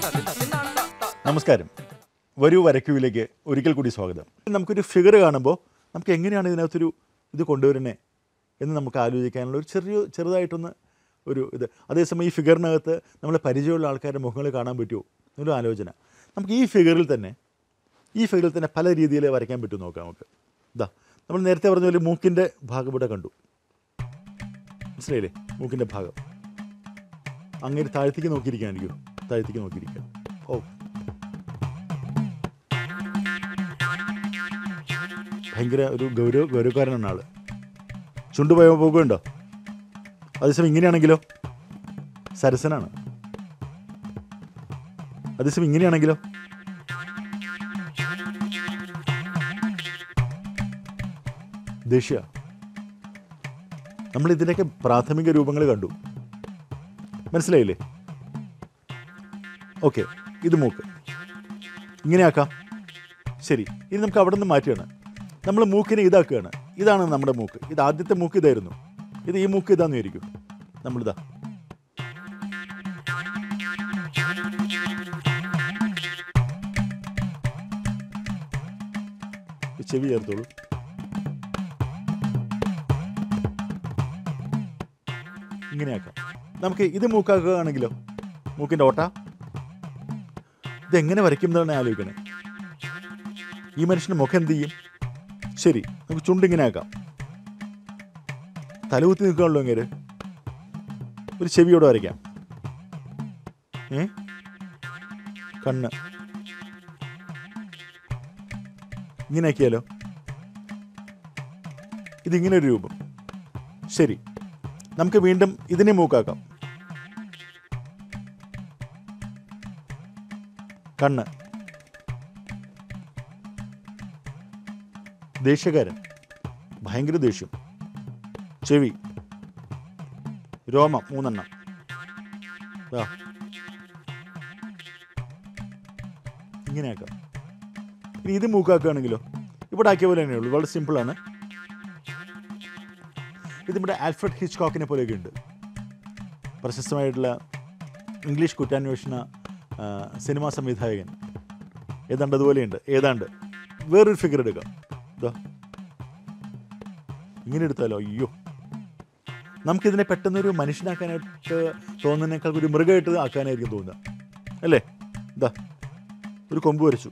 നമസ്കാരം വരൂ വരയ്ക്കൂവിലേക്ക് ഒരിക്കൽ കൂടി സ്വാഗതം നമുക്കൊരു ഫിഗർ കാണുമ്പോൾ നമുക്ക് എങ്ങനെയാണ് ഇതിനകത്തൊരു ഇത് കൊണ്ടുവരുന്നത് എന്ന് നമുക്ക് ആലോചിക്കാനുള്ള ഒരു ചെറിയ ചെറുതായിട്ടൊന്ന് ഒരു ഇത് അതേസമയം ഈ ഫിഗറിനകത്ത് നമ്മൾ പരിചയമുള്ള ആൾക്കാരുടെ മുഖങ്ങൾ കാണാൻ പറ്റുമോ എന്നൊരു ആലോചന നമുക്ക് ഈ ഫിഗറിൽ തന്നെ ഈ ഫിഗറിൽ തന്നെ പല രീതിയിൽ വരയ്ക്കാൻ പറ്റും നോക്കാം നമുക്ക് ഇതാ നമ്മൾ നേരത്തെ പറഞ്ഞ പോലെ മൂക്കിൻ്റെ ഭാഗം ഇവിടെ കണ്ടു മനസ്സിലായില്ലേ മൂക്കിൻ്റെ ഭാഗം അങ്ങനെ താഴ്ത്തേക്ക് നോക്കിയിരിക്കാനായിരിക്കും താഴ്ത്തേക്ക് നോക്കിയിരിക്കുക ഓ ഭയങ്കര ഒരു ഗൗരവ ഗൗരവക്കാരനാണ് ആള് ചുണ്ട് പോയ പോകുന്നുണ്ടോ അതേസമയം ഇങ്ങനെയാണെങ്കിലോ സരസനാണ് അതേസമയം ഇങ്ങനെയാണെങ്കിലോ ദേഷ്യ നമ്മൾ ഇതിൻ്റെയൊക്കെ പ്രാഥമിക രൂപങ്ങൾ കണ്ടു മനസ്സിലായില്ലേ ഓക്കെ ഇത് മൂക്ക് ഇങ്ങനെയാക്കാം ശരി ഇനി നമുക്ക് അവിടെ നിന്ന് മാറ്റുകയാണ് നമ്മൾ മൂക്കിനെ ഇതാക്കുകയാണ് ഇതാണ് നമ്മുടെ മൂക്ക് ഇത് ആദ്യത്തെ മൂക്ക് ഇതായിരുന്നു ഇത് ഈ മൂക്ക് ഇതാന്ന് വിചാരിക്കും നമ്മളിതാ ഈ ചെവി ചേർത്തോളൂ ഇങ്ങനെയാക്കാം നമുക്ക് ഇത് മൂക്കാക്കുകയാണെങ്കിലോ മൂക്കിൻ്റെ ഓട്ട ഇതെങ്ങനെ വരയ്ക്കും എന്നാണ് ആലോചിക്കണേ ഈ മനുഷ്യൻ്റെ മുഖം എന്ത് ചെയ്യും ശരി നമുക്ക് ചുണ്ടിങ്ങനെ ആക്കാം തലകുത്തി നിൽക്കുകയാണല്ലോ ഇങ്ങനെ ഒരു ചെവിയോടെ വരയ്ക്കാം ഏ കണ്ണ് ഇങ്ങനെ ആക്കിയാലോ ഇതിങ്ങനെ ഒരു രൂപം ശരി നമുക്ക് വീണ്ടും ഇതിനെ മൂക്കാക്കാം കണ്ണ് ദേഷ്യക്കാരൻ ഭയങ്കര ദേഷ്യം ചെവി രോമം മൂന്നെണ്ണം ദാ. ഇങ്ങനെയാക്കാം ഇനി ഇത് മൂക്കാക്കുകയാണെങ്കിലോ ഇവിടെ ആക്കിയ പോലെ തന്നെയുള്ളൂ വളരെ സിമ്പിളാണ് ഇത് നമ്മുടെ ആൽഫ്രഡ് ഹിച്ച്കോക്കിനെ പോലെയൊക്കെ ഉണ്ട് പ്രശസ്തമായിട്ടുള്ള ഇംഗ്ലീഷ് കുറ്റാന്വേഷണ ആ, സിനിമാ സംവിധായകൻ ഏതാണ്ട് അതുപോലെയുണ്ട് ഏതാണ്ട് വേറൊരു ഫിഗർ എടുക്കാം ഇതാ ഇങ്ങനെ എടുത്താലോ അയ്യോ നമുക്കിതിനെ പെട്ടെന്നൊരു മനുഷ്യനാക്കാനായിട്ട് തോന്നുന്നതിനേക്കാൾ ഒരു മൃഗമായിട്ട് ആക്കാനായിരിക്കും തോന്നുക അല്ലേ ഇതാ ഒരു കൊമ്പ് വരച്ചു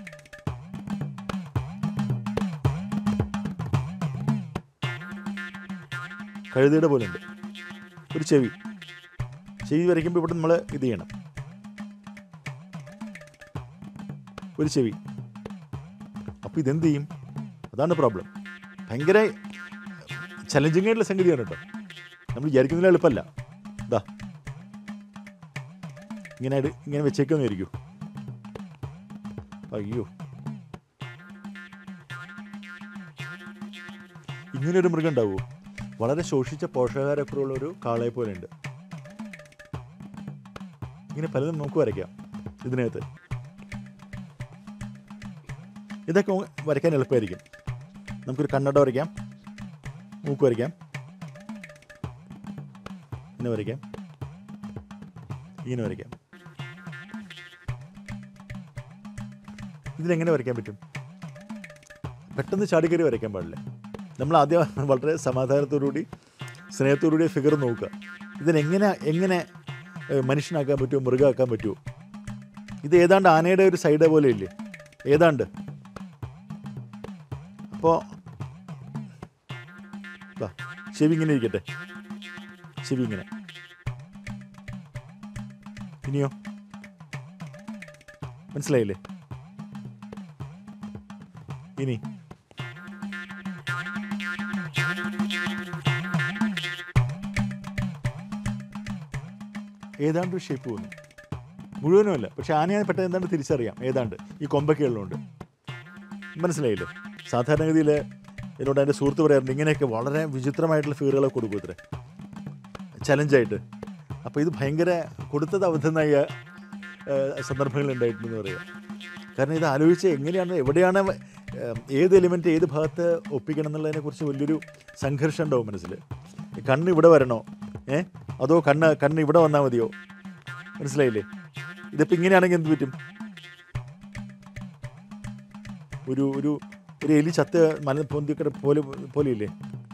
കഴുതയുടെ പോലെ ഉണ്ട് ഒരു ചെവി ചെവി വരയ്ക്കുമ്പോൾ ഇവിടെ നമ്മൾ ഇത് ചെയ്യണം ഒരു ചെവി അപ്പോൾ ഇതെന്ത് ചെയ്യും അതാണ് പ്രോബ്ലം ഭയങ്കര ചലഞ്ചിങ് ആയിട്ടുള്ള സംഗതിയാണ് കേട്ടോ നമ്മൾ വിചാരിക്കുന്നതിൽ എളുപ്പമല്ല ഇതാ ഇങ്ങനെ ഇട്- ഇങ്ങനെ വെച്ചേക്കാന്ന് വിചാരിക്കൂ അയ്യോ ഇങ്ങനൊരു മൃഗം ഉണ്ടാവുമോ വളരെ ശോഷിച്ച പോഷകാഹാരക്കുറവുള്ള ഒരു കാളയെ പോലെ ഉണ്ട് ഇങ്ങനെ പലതും നമുക്ക് വരയ്ക്കാം ഇതിനകത്ത് ഇതൊക്കെ വരയ്ക്കാൻ എളുപ്പമായിരിക്കും നമുക്കൊരു കണ്ണട വരയ്ക്കാം മൂക്ക് വരയ്ക്കാം ഇങ്ങനെ വരയ്ക്കാം ഇങ്ങനെ വരയ്ക്കാം ഇതിനെങ്ങനെ വരയ്ക്കാൻ പറ്റും പെട്ടെന്ന് ചാടിക്കറി വരയ്ക്കാൻ പാടില്ല നമ്മൾ ആദ്യം വളരെ സമാധാനത്തോടുകൂടി സ്നേഹത്തോടുകൂടി ഫിഗർ നോക്കുക ഇതിനെങ്ങനെ എങ്ങനെ ഏഹ്, മനുഷ്യനാക്കാൻ പറ്റുമോ മൃഗമാക്കാൻ പറ്റുമോ ഇത് ഏതാണ്ട് ആനയുടെ ഒരു സൈഡ് പോലെ ഇല്ലേ ഏതാണ്ട് അപ്പോൾ ചെവി ഇങ്ങനെ ഇരിക്കട്ടെ ചെവി ഇങ്ങനെ ഇനിയോ മനസ്സിലായില്ലേ ഇനി ഏതാണ്ട് ഒരു ഷേപ്പ് തോന്നും മുഴുവനുമല്ല പക്ഷെ ആനയെ പെട്ടെന്ന് ഏതാണ്ട് തിരിച്ചറിയാം ഏതാണ്ട് ഈ കൊമ്പൊക്കെ ഉള്ളതുകൊണ്ട് മനസ്സിലായില്ലേ സാധാരണഗതിയിൽ എന്നോട് എൻ്റെ സുഹൃത്ത് പറയാറുണ്ട് ഇങ്ങനെയൊക്കെ വളരെ വിചിത്രമായിട്ടുള്ള ഫിഗറുകളെ കൊടുക്കും ഇത്രേ ചലഞ്ചായിട്ട് അപ്പോൾ ഇത് ഭയങ്കര കൊടുത്തത് അബദ്ധമായ സന്ദർഭങ്ങൾ ഉണ്ടായിട്ടുണ്ടെന്ന് പറയുക കാരണം ഇത് ആലോചിച്ച് എങ്ങനെയാണ് എവിടെയാണ് ഏഹ്, ഏത് എലിമെൻറ്റ് ഏത് ഭാഗത്ത് ഒപ്പിക്കണം എന്നുള്ളതിനെക്കുറിച്ച് വലിയൊരു സംഘർഷം ഉണ്ടാവും മനസ്സിൽ കണ്ണ് ഇവിടെ വരണോ ഏ അതോ കണ്ണ് കണ്ണ് ഇവിടെ വന്നാൽ മതിയോ മനസ്സിലായില്ലേ ഇതിപ്പോൾ ഇങ്ങനെയാണെങ്കിൽ എന്ത് പറ്റും ഒരു ഒരു ഒരു എലി ചത്ത് മല പൊന്തിക്കട പോലെ പോലെയില്ലേ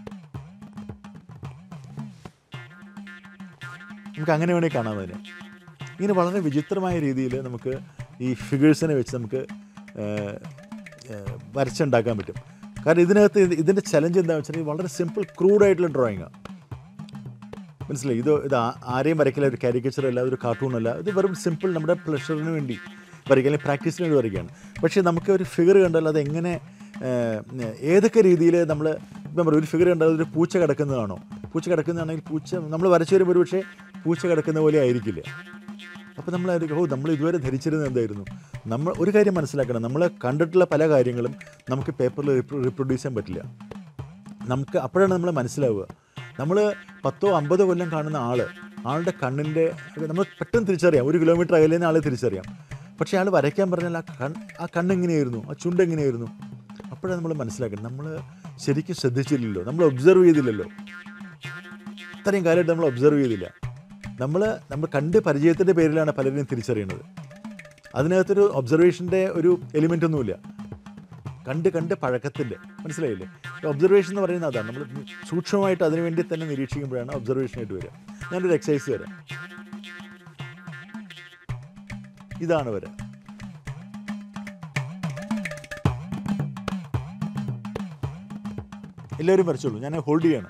നമുക്ക് അങ്ങനെ വേണമെങ്കിൽ കാണാം അതിനെ ഇങ്ങനെ വളരെ വിചിത്രമായ രീതിയിൽ നമുക്ക് ഈ ഫിഗേഴ്സിനെ വെച്ച് നമുക്ക് ഏഹ്, ഏഹ്, വരച്ചുണ്ടാക്കാൻ പറ്റും കാരണം ഇതിനകത്ത് ഇത് ഇതിൻ്റെ ചലഞ്ച് എന്താണെന്ന് വെച്ചാൽ വളരെ സിമ്പിൾ ക്രൂഡായിട്ടുള്ള ഡ്രോയിങ്ങാണ് മനസ്സിലായി ഇത് ഇത് ആ- ആരെയും വരയ്ക്കില്ല ഒരു കാരിക്കേച്ചർ അല്ല ഒരു കാർട്ടൂൺ അല്ല ഇത് വെറും സിമ്പിൾ നമ്മുടെ പ്ലഷറിന് വേണ്ടി വരയ്ക്കുക അല്ലെങ്കിൽ പ്രാക്ടീസിന് വേണ്ടി വരയ്ക്കുകയാണ് പക്ഷേ നമുക്ക് ഒരു ഫിഗർ കണ്ടാൽ അത് എങ്ങനെ ഏഹ്, ഏതൊക്കെ രീതിയിൽ നമ്മൾ ഇപ്പം പറയും ഒരു ഫിഗർ കണ്ടാൽ ഒരു പൂച്ച കിടക്കുന്നതാണോ പൂച്ച കിടക്കുന്നതാണെങ്കിൽ പൂച്ച നമ്മൾ വരച്ചു വരുമ്പോൾ ഒരു പക്ഷേ പൂച്ച കിടക്കുന്ന പോലെ ആയിരിക്കില്ല അപ്പോൾ നമ്മൾ ഓ നമ്മൾ ഇതുവരെ ധരിച്ചിരുന്നത് എന്തായിരുന്നു നമ്മൾ ഒരു കാര്യം മനസ്സിലാക്കണം നമ്മൾ കണ്ടിട്ടുള്ള പല കാര്യങ്ങളും നമുക്ക് പേപ്പറിൽ റിപ്രൊഡ്യൂസ് ചെയ്യാൻ പറ്റില്ല നമുക്ക് അപ്പോഴാണ് നമ്മൾ മനസ്സിലാവുക നമ്മൾ പത്തോ അമ്പതോ കൊല്ലം കാണുന്ന ആൾ ആളുടെ കണ്ണിൻ്റെ നമ്മൾ പെട്ടെന്ന് തിരിച്ചറിയാം ഒരു കിലോമീറ്റർ അകലെ നിന്ന് ആളെ തിരിച്ചറിയാം പക്ഷേ ആൾ വരയ്ക്കാൻ പറഞ്ഞാൽ ആ കൺ ആ കണ്ണെങ്ങനെയായിരുന്നു ആ ചുണ്ട് എങ്ങനെയായിരുന്നു അപ്പോഴാണ് നമ്മൾ മനസ്സിലാക്കുന്നത് നമ്മൾ ശരിക്കും ശ്രദ്ധിച്ചില്ലല്ലോ നമ്മൾ ഒബ്സർവ് ചെയ്തില്ലല്ലോ ഇത്രയും കാലമായിട്ട് നമ്മൾ ഒബ്സർവ് ചെയ്തില്ല നമ്മൾ നമ്മൾ കണ്ട് പരിചയത്തിൻ്റെ പേരിലാണ് പലരെയും തിരിച്ചറിയുന്നത് അതിനകത്തൊരു ഒബ്സർവേഷൻ്റെ ഒരു എലിമെൻ്റ് ഒന്നുമില്ല കണ്ട് കണ്ട് പഴക്കത്തിൻ്റെ മനസ്സിലായില്ലേ ഒബ്സർവേഷൻ എന്ന് പറയുന്നത് അതാണ് നമ്മൾ സൂക്ഷ്മമായിട്ട് അതിനു വേണ്ടി തന്നെ നിരീക്ഷിക്കുമ്പോഴാണ് ഒബ്സർവേഷനായിട്ട് വരിക ഞാനൊരു എക്സസൈസ് തരാം ഇതാണ് വരെ എല്ലാവരും വരച്ചോളൂ ഞാൻ ഹോൾഡ് ചെയ്യണം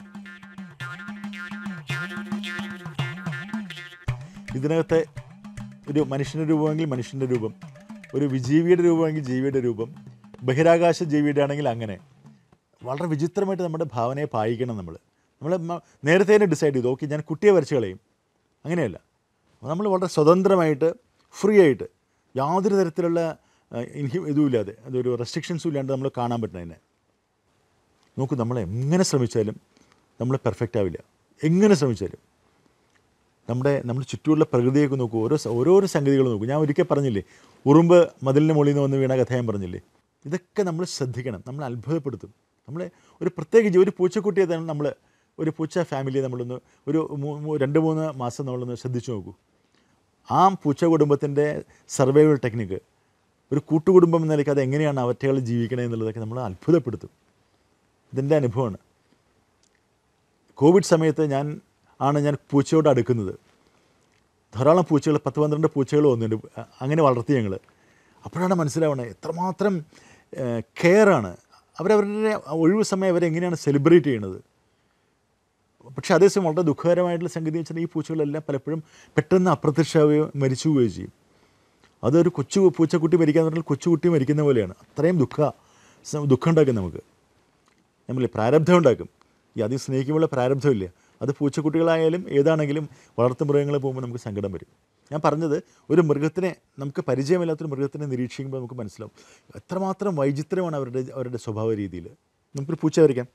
ഇതിനകത്തെ ഒരു മനുഷ്യൻ്റെ രൂപമെങ്കിൽ മനുഷ്യൻ്റെ രൂപം ഒരു വിജീവിയുടെ രൂപമെങ്കിൽ ജീവിയുടെ രൂപം ബഹിരാകാശ ജീവിയുടെ ആണെങ്കിൽ അങ്ങനെ വളരെ വിചിത്രമായിട്ട് നമ്മുടെ ഭാവനയെ പായിക്കണം നമ്മൾ നമ്മൾ മ- നേരത്തെ തന്നെ ഡിസൈഡ് ചെയ്തു ഓക്കെ ഞാൻ കുട്ടിയെ വരച്ച് കളയും അങ്ങനെയല്ല നമ്മൾ വളരെ സ്വതന്ത്രമായിട്ട് ഫ്രീ ആയിട്ട് യാതൊരു തരത്തിലുള്ള ഇൻഹി ഇതുമില്ലാതെ അതൊരു റെസ്ട്രിക്ഷൻസും ഇല്ലാണ്ട് നമ്മൾ കാണാൻ പറ്റുന്നതിനെ നോക്കൂ നമ്മൾ എങ്ങനെ ശ്രമിച്ചാലും നമ്മൾ പെർഫെക്റ്റ് ആവില്ല എങ്ങനെ ശ്രമിച്ചാലും നമ്മുടെ നമ്മുടെ ചുറ്റുമുള്ള പ്രകൃതിയൊക്കെ നോക്കൂ ഓരോ സ- ഓരോരോ സംഗതികൾ നോക്കൂ ഞാൻ ഒരിക്കൽ പറഞ്ഞില്ലേ ഉറുമ്പ് മതിലിന് മുകളിൽ നിന്ന് വന്ന് വീണ കഥ ഞാൻ പറഞ്ഞില്ലേ ഇതൊക്കെ നമ്മൾ ശ്രദ്ധിക്കണം നമ്മൾ അത്ഭുതപ്പെടുത്തും നമ്മളെ ഒരു പ്രത്യേക ജീ- ഒരു പൂച്ചക്കുട്ടിയെ തന്നെ നമ്മൾ ഒരു പൂച്ച ഫാമിലിയെ നമ്മളൊന്ന് ഒരു മൂ- മൂ- രണ്ട് മൂന്ന് മാസം നമ്മളൊന്ന് ശ്രദ്ധിച്ചു നോക്കൂ ആ പൂച്ച കുടുംബത്തിൻ്റെ സർവൈവൽ ടെക്നിക്ക് ഒരു കൂട്ടുകുടുംബം എന്ന നിലയ്ക്ക് അത് എങ്ങനെയാണ് അവറ്റകൾ ജീവിക്കണേ എന്നുള്ളതൊക്കെ നമ്മൾ അത്ഭുതപ്പെടുത്തും ഇതിൻ്റെ അനുഭവമാണ് കോവിഡ് സമയത്ത് ഞാൻ ആണ് ഞാൻ പൂച്ചയോട് അടുക്കുന്നത് ധാരാളം പൂച്ചകൾ പത്ത് പന്ത്രണ്ട് പൂച്ചകൾ വന്നിട്ടുണ്ട് അ- അങ്ങനെ വളർത്തി ഞങ്ങൾ അപ്പോഴാണ് മനസ്സിലാവണത് എത്രമാത്രം കെയറാണ് അവരവരുടെ ഒഴിവ് സമയം അവരെങ്ങനെയാണ് സെലിബ്രേറ്റ് ചെയ്യണത് പക്ഷേ അതേസമയം വളരെ ദുഃഖകരമായിട്ടുള്ള സംഗതി വെച്ചാൽ ഈ പൂച്ചകളെല്ലാം പലപ്പോഴും പെട്ടെന്ന് അപ്രത്യക്ഷമാവുകയോ മരിച്ചു പോവുകയോ ചെയ്യും അതൊരു കൊച്ചു പൂച്ചക്കുട്ടി മരിക്കാന്ന് പറഞ്ഞാൽ കൊച്ചുകുട്ടി മരിക്കുന്ന പോലെയാണ് അത്രയും ദുഃഖ സ- ദുഃഖം ഉണ്ടാക്കും നമുക്ക് നമ്മൾ പ്രാരബ്ധം ഉണ്ടാക്കും ഈ അധികം സ്നേഹിക്കുമ്പോൾ പ്രാരബ്ധമില്ല അത് പൂച്ചക്കുട്ടികളായാലും ഏതാണെങ്കിലും വളർത്തു മൃഗങ്ങളെ പോകുമ്പോൾ നമുക്ക് സങ്കടം വരും ഞാൻ പറഞ്ഞത് ഒരു മൃഗത്തിനെ നമുക്ക് പരിചയമില്ലാത്തൊരു മൃഗത്തിനെ നിരീക്ഷിക്കുമ്പോൾ നമുക്ക് മനസ്സിലാവും എത്രമാത്രം വൈചിത്രമാണ് അവരുടെ അവരുടെ സ്വഭാവ രീതിയിൽ നമുക്കൊരു പൂച്ച വരയ്ക്കാം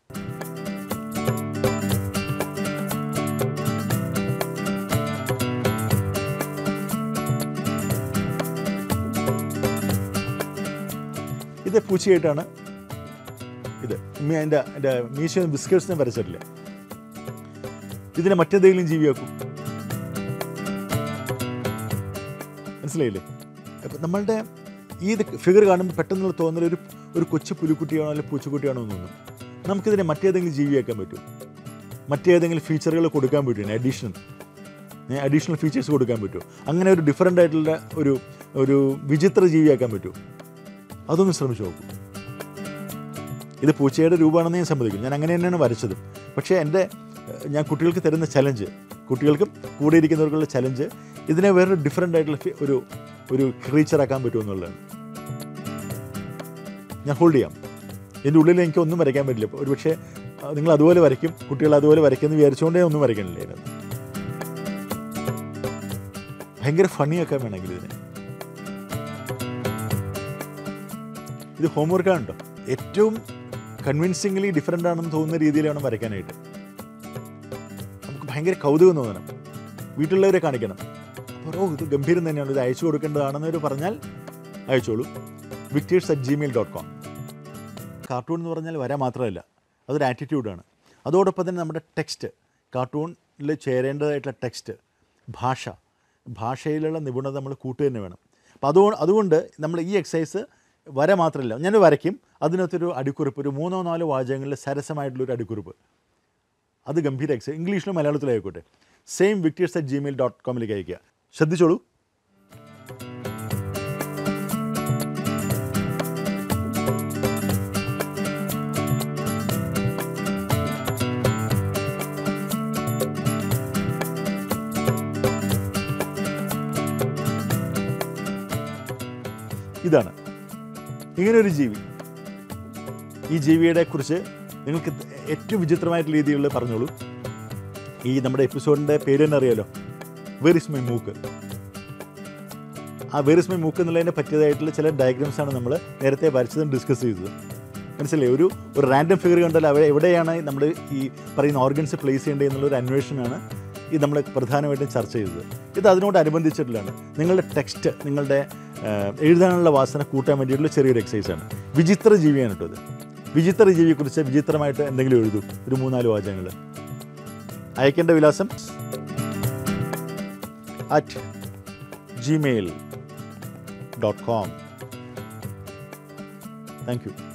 ഇത് പൂച്ചയായിട്ടാണ് ഇത് മീ- എൻ്റെ എൻ്റെ മീശോ ബിസ്ക്കറ്റ്സിനെ വരച്ചിട്ടില്ല ഇതിനെ മറ്റേതെങ്കിലും ജീവിയാക്കും മനസ്സിലായില്ലേ അപ്പം നമ്മളുടെ ഈ ഫിഗർ കാണുമ്പോൾ പെട്ടെന്നുള്ള തോന്നൽ ഒരു ഒരു കൊച്ചു പുലിക്കുട്ടിയാണോ അല്ലെങ്കിൽ പൂച്ചക്കുട്ടിയാണോ എന്ന് തോന്നും നമുക്കിതിനെ മറ്റേതെങ്കിലും ജീവിയാക്കാൻ പറ്റും മറ്റേതെങ്കിലും ഫീച്ചറുകൾ കൊടുക്കാൻ പറ്റും അഡീഷണൽ അഡീഷണൽ ഫീച്ചേഴ്സ് കൊടുക്കാൻ പറ്റും അങ്ങനെ ഒരു ഡിഫറെൻ്റ് ആയിട്ടുള്ള ഒരു ഒരു വിചിത്ര ജീവിയാക്കാൻ പറ്റും അതൊന്ന് ശ്രമിച്ചു നോക്കൂ ഇത് പൂച്ചയുടെ രൂപമാണെന്ന് ഞാൻ സമ്മതിക്കും ഞാൻ അങ്ങനെ തന്നെയാണ് വരച്ചത് പക്ഷേ എൻ്റെ ഏഹ്, ഞാൻ കുട്ടികൾക്ക് തരുന്ന ചലഞ്ച് കുട്ടികൾക്കും കൂടെ ഇരിക്കുന്നവർക്കുള്ള ചലഞ്ച് ഇതിനെ വേറൊരു ഡിഫറെൻ്റ് ആയിട്ടുള്ള ഫി- ഒരു ഒരു ക്രീച്ചർ ആക്കാൻ പറ്റുമെന്നുള്ളതാണ് ഞാൻ ഹോൾഡ് ചെയ്യാം എൻ്റെ ഉള്ളിൽ എനിക്ക് ഒന്നും വരയ്ക്കാൻ പറ്റില്ല ഒരു പക്ഷേ നിങ്ങൾ അതുപോലെ വരയ്ക്കും കുട്ടികൾ അതുപോലെ വരയ്ക്കുമെന്ന് വിചാരിച്ചുകൊണ്ടേ ഒന്നും വരയ്ക്കണില്ല ഇതിനകത്ത് ഭയങ്കര ഫണിയാക്കാൻ വേണമെങ്കിൽ ഇതിനെ ഇത് ഹോംവർക്കാണ് കേട്ടോ ഏറ്റവും കൺവിൻസിംഗ്ലി ഡിഫറെൻ്റ് ആണെന്ന് തോന്നുന്ന രീതിയിൽ വേണം വരയ്ക്കാനായിട്ട് നമുക്ക് ഭയങ്കര കൗതുകം തോന്നണം വീട്ടിലുള്ളവരെ കാണിക്കണം അപ്പോൾ ഓ ഇത് ഗംഭീരം തന്നെയാണ് ഇത് അയച്ചു കൊടുക്കേണ്ടതാണെന്നവർ പറഞ്ഞാൽ അയച്ചോളൂ Victers at Gmail dot com cartoon എന്ന് പറഞ്ഞാൽ വര മാത്രമല്ല അതൊരു ആറ്റിറ്റ്യൂഡാണ് അതോടൊപ്പം തന്നെ നമ്മുടെ ടെക്സ്റ്റ് കാർട്ടൂണിൽ ചേരേണ്ടതായിട്ടുള്ള ടെക്സ്റ്റ് ഭാഷ ഭാഷയിലുള്ള നിപുണത നമ്മൾ കൂട്ടുക തന്നെ വേണം അപ്പോൾ അതുകൊണ്ട് അതുകൊണ്ട് നമ്മൾ ഈ എക്സസൈസ് വര മാത്രമല്ല ഞാൻ വരയ്ക്കും അതിനകത്തൊരു അടിക്കുറിപ്പ് ഒരു മൂന്നോ നാലോ വാചകങ്ങളിൽ സരസമായിട്ടുള്ളൊരു അടിക്കുറിപ്പ് അത് ഗംഭീര എക്സൈസ് ഇംഗ്ലീഷിലും മലയാളത്തിലും ആയിക്കോട്ടെ same Victers at Gmail dot കോമിലേക്ക് അയക്കുക ശ്രദ്ധിച്ചോളൂ ഇതാണ് ഇങ്ങനൊരു ജീവി ഈ ജീവിയുടെ കുറിച്ച് നിങ്ങൾക്ക് ഏറ്റവും വിചിത്രമായിട്ടുള്ള രീതികളിൽ പറഞ്ഞോളൂ ഈ നമ്മുടെ എപ്പിസോഡിൻ്റെ പേര് തന്നെ അറിയാലോ വെർ ഇസ് മൈ മൂക്ക് ആ വെർ ഇസ് മൈ മൂക്ക് എന്നുള്ളതിനെ പറ്റിയതായിട്ടുള്ള ചില ഡയഗ്രാംസ് ആണ് നമ്മൾ നേരത്തെ വരച്ചതും ഡിസ്കസ് ചെയ്തത് മനസ്സിലായി ഒരു ഒരു റാൻഡം ഫിഗർ കണ്ടാൽ അവിടെ എവിടെയാണ് നമ്മൾ ഈ പറയുന്ന ഓർഗൻസ് പ്ലേസ് ചെയ്യേണ്ടത് എന്നുള്ളൊരു അന്വേഷണമാണ് ഈ നമ്മൾ പ്രധാനമായിട്ടും ചർച്ച ചെയ്തത് ഇത് അതിനോടനുബന്ധിച്ചിട്ടുള്ളതാണ് നിങ്ങളുടെ ടെക്സ്റ്റ് നിങ്ങളുടെ ആ, എഴുതാനുള്ള വാസന കൂട്ടാൻ വേണ്ടിയിട്ടുള്ള ചെറിയൊരു എക്സസൈസാണ് വിചിത്ര ജീവിയാണ് കേട്ടോ ഇത് വിചിത്ര ജീവിയെക്കുറിച്ച് വിചിത്രമായിട്ട് എന്തെങ്കിലും എഴുതൂ ഒരു മൂന്നാല് വാചകങ്ങൾ അയക്കേണ്ട വിലാസം at Gmail dot com thank U